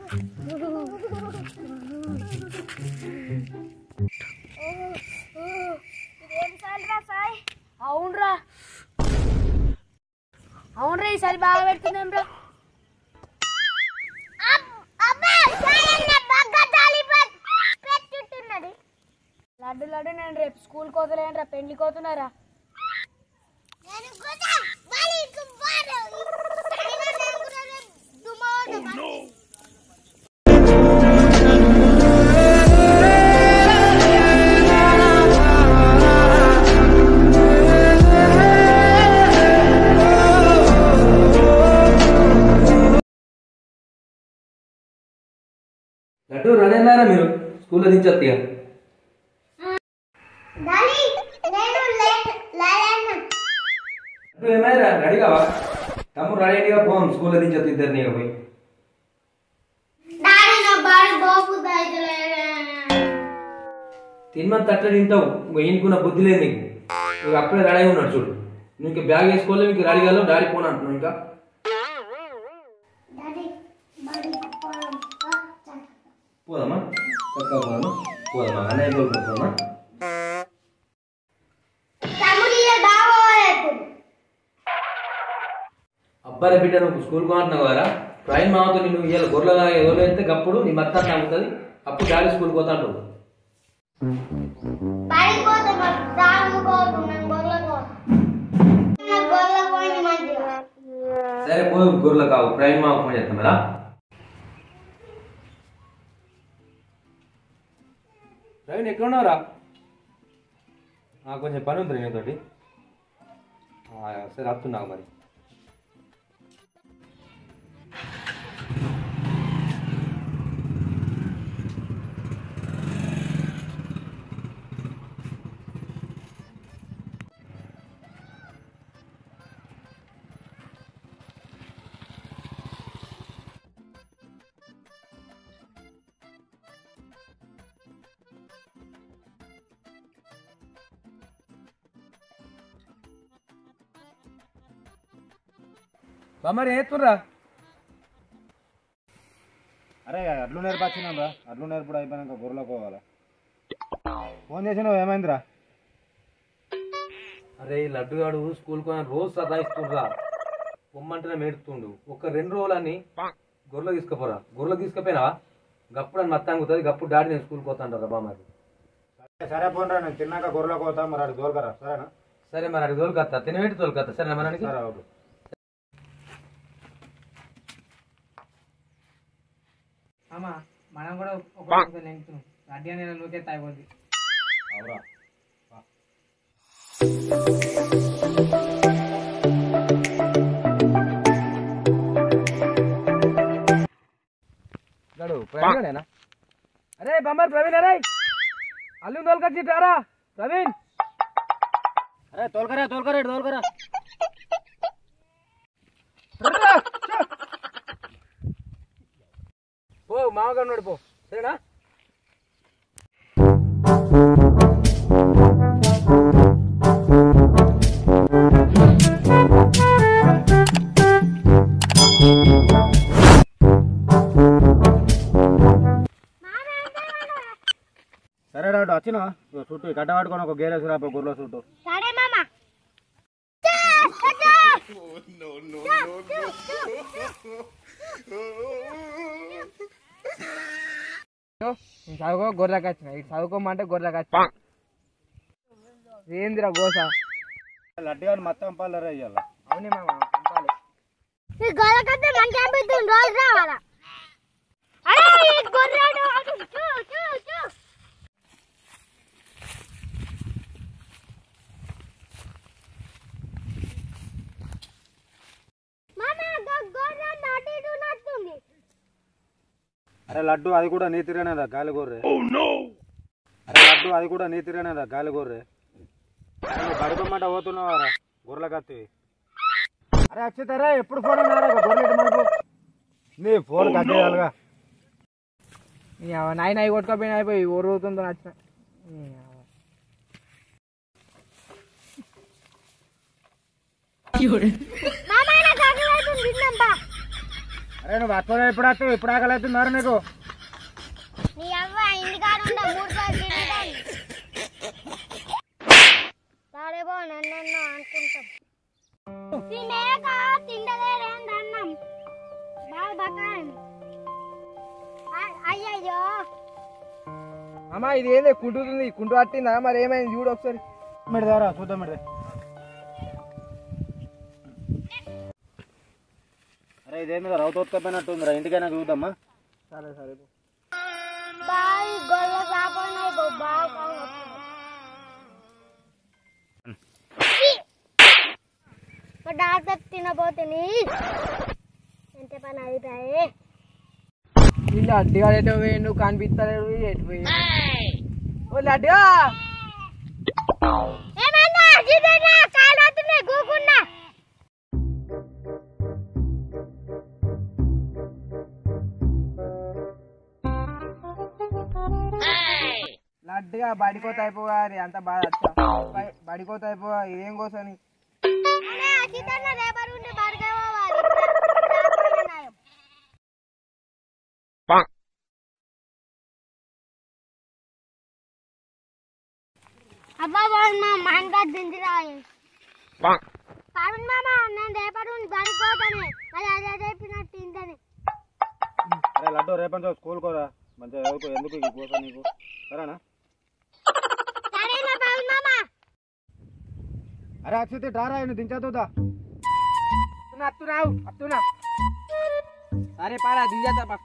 అవునరా అవునరా ఈసారి బాగా పెడుతున్నాం రా లడ్డు లడ్డు నేను రేపు స్కూల్ కోతలేనరా పెళ్లి కోతున్నారా లడ్డు రనేనారా మీరు స్కూల్లో దించొత్తి ఇక. లడ్డు ఏమైనా రెడీ కావా తమ్ముడు రెడీ అయ్యిగా పోం స్కూల్లో దించొత్తి ఇద్దరిని ఇక పోయి తినమని తట్ట తింటావు ఇంకా ఈయనకున్న బుద్ధి లేదు నీకు ఇక అప్పుడే రెడీ అయి ఉన్నాడు చూడు నీకు బ్యాగ్ వేసుకోవాలి నీకు రెడీ కాదు డాడీ పోను అంటున్నావు ఇంకా పోదామా చక్కగా పోదామా పోదామా అన్నయ్య తోలుకొని పోదామా అబ్బాయి బిడ్డ నువ్వు స్కూల్ అంటున్నావు కదా ట్రైన్ మామతో నువ్వు ఇవాళ గొర్రెగా ఎవరైతే గప్పుడు నీ మత్త నమ్ముతుంది అప్పుడు డాడీ స్కూల్కి పోతా అంటావు సరే పోయి గొర్రెలు కావు ప్రైమ్ మామ ఫోన్ చేస్తాం కదా ప్రవీణ్ ఎక్కడ ఉన్నావురా నాకు కొంచెం పని ఉంది నీతోటి ఆ, సరే వస్తున్నావు మరి మరి ఏతుర్రా అరే అడ్లు నేర్పచ్చినాం రా అడ్లు నేర్పుడు అయిపోయినాక గొర్రెలో పోవాలా ఫోన్ చేసినావు ఏమైందిరా అరే ఈ లడ్డుగాడు స్కూల్ కొని రోజు సతాయిస్తుండ్రా పొమ్మంటేనే మేడుతుండు ఒక రెండు రోజులని గొర్రెలు తీసుకుపోరా గొర్రెలు తీసుకుపోయినావా గప్పుడు అని మత్తాంగ్ అవుతుంది గప్పుడు డాడీ నేను స్కూల్కి పోతాంటారా బామ్మది సరే పోనరా నేను తిన్నాక గొర్రెలో పోతా మరి అటు దోలుకరా సరేనా సరే మరి అడిగి తోలుకొస్తా తినబెట్టి తోలుకొస్తా సరే మనకి సరే ఓకే అమ్మా మనం కూడా ఒక లెంగుతున్నాం అడ్డీ అనేది లోకే తాగిపోద్ది అవురా గడు ప్రవీణేనా అరే బొమ్మర్ ప్రవీణ్ అరే అల్లు తోలుకొచ్చి రారా ప్రవీణ్ అరే తోలుకరా తోలుకరా ఇటు తోలుకరా పో మామగారు ఉన్నాడు పో సరేనా సరే డాక్టర్ వచ్చినా ఇగో చుట్టూ ఈ గడ్డ పట్టుకొని ఒక గేరేసి రాపో గొర్రెల చుట్టూ సరే మామ నేను చదువుకో గొర్రెకి వచ్చిన ఇటు చదువుకోమంటే గొర్రెకి వచ్చిన ఏందిరా గోస లడ్డుగాడు మొత్తం పాలరా ఇయ్యాల అవునే మామ పంపాలి ఈ గొర్రెకైతే మంచి అనిపిస్తుంది రోజు రావాలా అరే ఈ గొర్రెడు అటు చూ చూ చూ మామ గా గొర్రె నాటి ఇటు నడుస్తుంది అరే లడ్డు అది కూడా నీ తిరగనేదా గాలి గొర్రె అరే లడ్డు అది కూడా నీ తిరగనేదా గాలి గొర్రె అరే నువ్వు బడిపమ్మంట పోతున్నావారా గొర్రెల కత్తి అరే అచ్చితారా ఎప్పుడు ఫోన్ ఉన్నారా గొర్రెలు మనకు నీ ఫోన్ కట్టేయాలిగా నీ అవ్వ నాయన అవి కొట్టుకోపోయిన అయిపోయి ఊరుతుందో నచ్చిన నీ అవ్వ. మామ నాకు ఆకలి అవుతుంది తిందాం బా అరే నువ్వు వస్తావు ఎప్పుడు వస్తావు ఇప్పుడు ఆకలి అవుతున్నారు నీకు నీ అవ్వ ఇంటికాడ ఉండ మూడు సార్లు తినేదాన్ని తాడేబో నన్ను అనుకుంటాం తినేక తిండలేరేంది అన్నం బాగా బకాయింది అయ్యయ్యో అమ్మా ఇది ఏంది కుంటుతుంది కుంటు పట్టిందా మరి ఏమైంది చూడు ఒకసారి మెడదారా చూద్దాం మెడదే అరే ఇదేమి రౌతోత్కపోయినట్టుందిరా ఇంటికైనా చూద్దామా సరే సరే బాయ్ గొల్ల సాపన్నాయి బాగా డాక్టర్ తినబోతుంది ఎంత పని అయిపోయాయి వీళ్ళు అడ్డిగా ఎటు పోయిండు కనిపిస్తలేడు వీడు ఎటు పోయిండు ఓ లడ్డుగా ఏమన్నా గిదన్నా కాలు అవుతున్నాయి గూకున్నా లడ్డుగా బడికోత అయిపోగా అంత బాధ బడికోత అయిపోగా ఇదేం కోసని అజితన్న రేపటి నుండి బడికే పోవాలి నాయం అబ్బా బాబు మా మానగా దించిరాయి పవన్ మామ నేను రేపటి నుండి బడికి పోతాను మరి అదే చెప్పినట్టు ఇంతని అరే లడ్డు రేపంచో స్కూల్ కోరా మంచిగా చదువుకో ఎందుకు ఈ కోసం నీకు సరేనా సరేనా పవన్ మామ అరే అక్షితి డారా నువ్వు దించేద్దా అత్తున్నా అత్తున్నావు అత్తున్నా సరే పారా దించేద్దా పక్క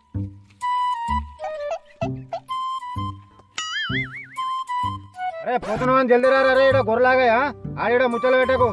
అరే పోతున్నావు అని జల్దీ రారా రే ఇక్కడ గొర్రెలాగా ఆడిడ ముచ్చలు పెట్టకు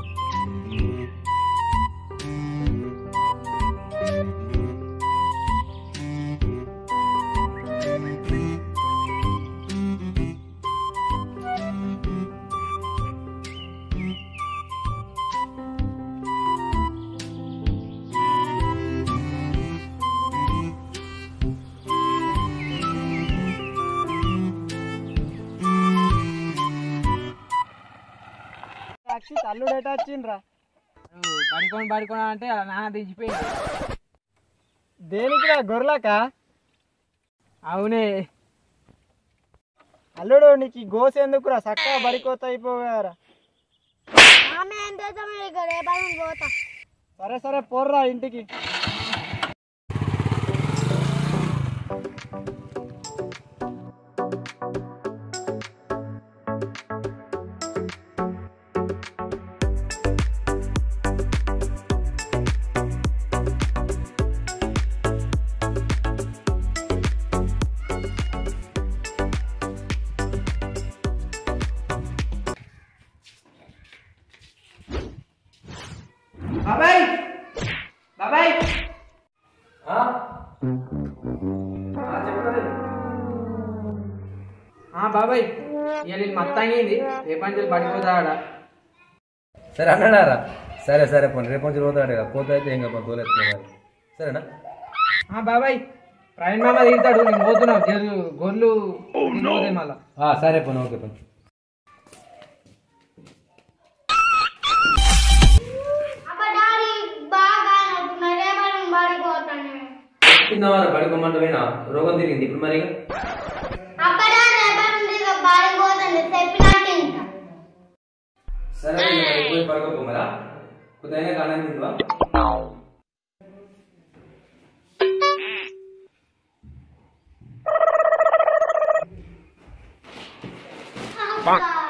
సాక్షి తల్లుడు ఎట వచ్చిండ్రా బడికొని బడికొని అంటే అలా నాన్న దించిపోయింది దేనికి గొర్రెలాక అవునే అల్లుడు నీకు ఈ గోస ఎందుకురా చక్కగా బడికోత అయిపోయారా ఆమె ఏం చేద్దాం ఇక రేపటి నుండి పోతా సరే సరే పోర్రా ఇంటికి బాబాయ్ బాబాయ్ ఆ? ఆ, చెప్పండి ఆ బాబాయ్ ఇవాళ మత్తంగింది రేపంచి పడిపోతాడా సరే అన్నాడారా సరే సరే పోనీ రేపు నుంచి పోతాడు కదా పోతే అయితే ఇంకా తోలేస్తున్నాడు సరేనా ఆ బాబాయ్ ప్రవీణ్ మామ దిగుతాడు నేను పోతున్నావు జల్లు గొర్రెలు తినబోతాయి మళ్ళా ఆ, సరే పోనీ ఓకే పోనీ అబ్బా డాడీ బాగా నవ్వుతున్నా రేపటి నుండి బడికి పోతాను తిన్నావా పడుకోమంటే పోయినా రోగం తిరిగింది ఇప్పుడు మరి అబ్బా డాడీ రేపటి నుండి ఇక బడికి పోతాను చెప్పినట్టు ఇంకా సరే ఇక మరి పోయి పడుకోపో మరా కొద్దిగా కాలం తింటువా అబ్బా